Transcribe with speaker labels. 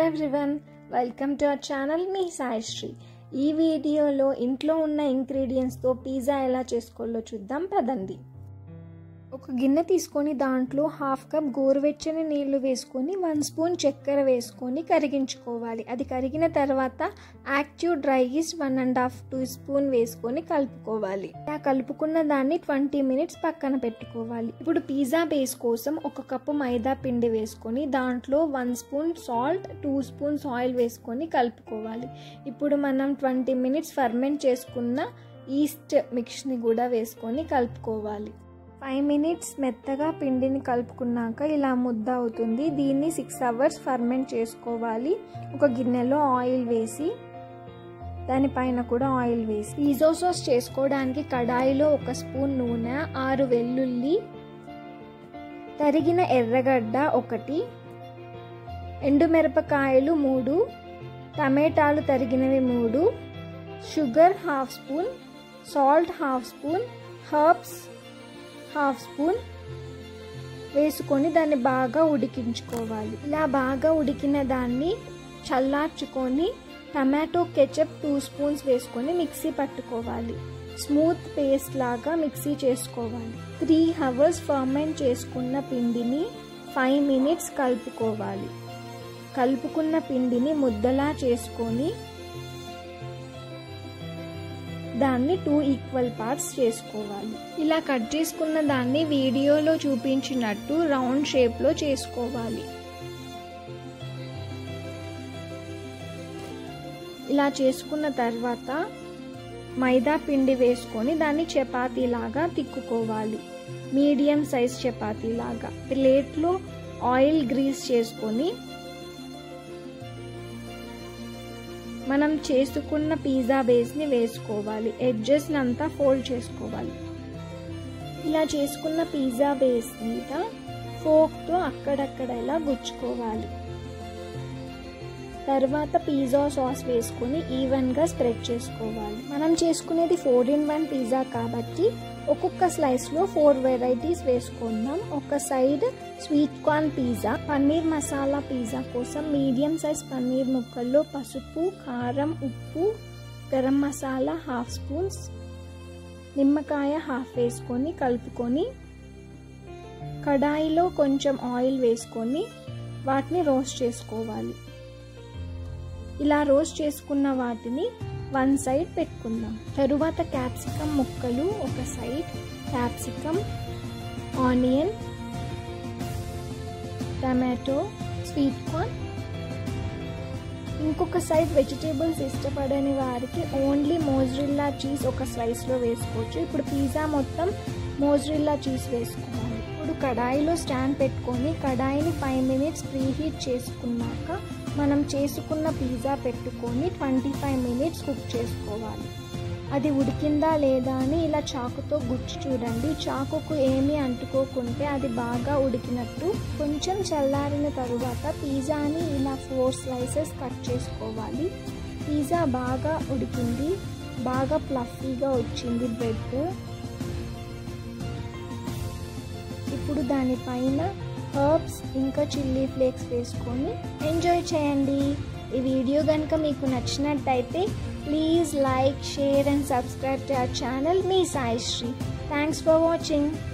Speaker 1: everyone welcome to our channel మీ సాయిశ్రీ ఈ వీడియోలో ఇంట్లో ఉన్న ఇంగ్రీడియంట్స్తో పిజ్జా ఎలా చేసుకోవాలో చూద్దాం పదండి ఒక గిన్నె తీసుకొని దాంట్లో హాఫ్ కప్ గోరువెచ్చని నీళ్లు వేసుకొని వన్ స్పూన్ చక్కెర వేసుకొని కరిగించుకోవాలి అది కరిగిన తర్వాత active dry yeast one and half teaspoon వేసుకొని కలుపుకోవాలి ఆ కలుపుకున్న దాన్ని ట్వంటీ మినిట్స్ పక్కన పెట్టుకోవాలి ఇప్పుడు పిజ్జా బేస్ కోసం ఒక కప్పు మైదా పిండి వేసుకొని దాంట్లో one spoon salt two spoons oil వేసుకొని కలుపుకోవాలి ఇప్పుడు మనం ట్వంటీ మినిట్స్ ఫర్మెంట్ చేసుకున్న ఈస్ట్ మిక్స్ని కూడా వేసుకొని కలుపుకోవాలి ఫైవ్ మినిట్స్ మెత్తగా పిండిని కలుపుకున్నాక ఇలా ముద్ద అవుతుంది దీన్ని సిక్స్ అవర్స్ ఫర్మెంట్ చేసుకోవాలి ఒక గిన్నెలో ఆయిల్ వేసి దానిపైన కూడా ఆయిల్ వేసి పిజో సాస్ చేసుకోవడానికి కడాయిలో ఒక స్పూన్ నూనె ఆరు వెల్లుల్లి తరిగిన ఎర్రగడ్డ ఒకటి ఎండుమిరపకాయలు మూడు టమాటాలు తరిగినవి మూడు sugar half spoon salt half spoon herbs half spoon వేసుకొని దాన్ని బాగా ఉడికించుకోవాలి ఇలా బాగా ఉడికిన దాన్ని చల్లార్చుకొని టమాటో కెచప్ టూ స్పూన్స్ వేసుకొని మిక్సీ పట్టుకోవాలి స్మూత్ పేస్ట్ లాగా మిక్సీ చేసుకోవాలి త్రీ అవర్స్ ఫర్మెంట్ చేసుకున్న పిండిని ఫైవ్ మినిట్స్ కలుపుకోవాలి కలుపుకున్న పిండిని ముద్దలా చేసుకొని దాన్ని టూ ఈక్వల్ పార్ట్స్ చేసుకోవాలి ఇలా కట్ చేసుకున్న దాన్ని వీడియోలో చూపించినట్టు రౌండ్ షేప్లో చేసుకోవాలి ఇలా చేసుకున్న తర్వాత మైదా పిండి వేసుకొని దాన్ని చపాతీలాగా తిక్కుకోవాలి మీడియం సైజ్ చపాతీలాగా ప్లేట్లో ఆయిల్ గ్రీస్ చేసుకొని మనం చేసుకున్న పిజ్జా బేస్ని వేసుకోవాలి ఎడ్జెస్ని అంతా ఫోల్డ్ చేసుకోవాలి ఇలా చేసుకున్న పిజ్జా బేస్ మీద ఫోక్తో అక్కడక్కడ ఇలా గుచ్చుకోవాలి తర్వాత పిజ్జా సాస్ వేసుకొని ఈవెన్గా స్ప్రెడ్ చేసుకోవాలి మనం చేసుకునేది ఫోర్ ఇన్ వన్ పిజ్జా కాబట్టి ఒక్కొక్క స్లైస్లో ఫోర్ వెరైటీస్ వేసుకుందాం ఒక side sweet corn pizza paneer masala pizza కోసం మీడియం సైజ్ పన్నీర్ ముక్కల్లో పసుపు కారం ఉప్పు గరం మసాలా హాఫ్ స్పూన్స్ నిమ్మకాయ హాఫ్ వేసుకొని కలుపుకొని కడాయిలో కొంచెం ఆయిల్ వేసుకొని వాటిని రోస్ట్ చేసుకోవాలి ఇలా రోస్ట్ చేసుకున్న వాటిని వన్ సైడ్ పెట్టుకుందాం తరువాత క్యాప్సికమ్ ముక్కలు ఒక side capsicum onion tomato sweet corn ఇంకొక సైడ్ వెజిటేబుల్స్ ఇష్టపడని వారికి ఓన్లీ మోజ్రిల్లా చీజ్ ఒక స్లైస్లో వేసుకోవచ్చు ఇప్పుడు పిజ్జా మొత్తం మోజ్రిల్లా చీజ్ వేసుకోవాలి ఇప్పుడు కడాయిలో స్టాండ్ పెట్టుకొని కడాయిని ఫైవ్ మినిట్స్ ప్రీహీట్ చేసుకున్నాక మనం చేసుకున్న పిజ్జా పెట్టుకొని ట్వంటీ ఫైవ్ మినిట్స్ కుక్ చేసుకోవాలి అది ఉడికిందా లేదా అని ఇలా చాకుతో గుచ్చి చూడండి చాకుకు ఏమీ అంటుకోకుంటే అది బాగా ఉడికినట్టు కొంచెం చల్లారిన తరువాత పిజ్జాని ఇలా ఫోర్ స్లైసెస్ కట్ చేసుకోవాలి పిజ్జా బాగా ఉడికింది బాగా ప్లఫీగా వచ్చింది బ్రెడ్ ఇప్పుడు దానిపైన హర్బ్స్ ఇంకా చిల్లీ ఫ్లేక్స్ వేసుకొని ఎంజాయ్ చేయండి ఈ వీడియో కనుక మీకు నచ్చినట్టయితే please like share and subscribe to our channel మీ సాయిశ్రీ థ్యాంక్స్ ఫర్ వాచింగ్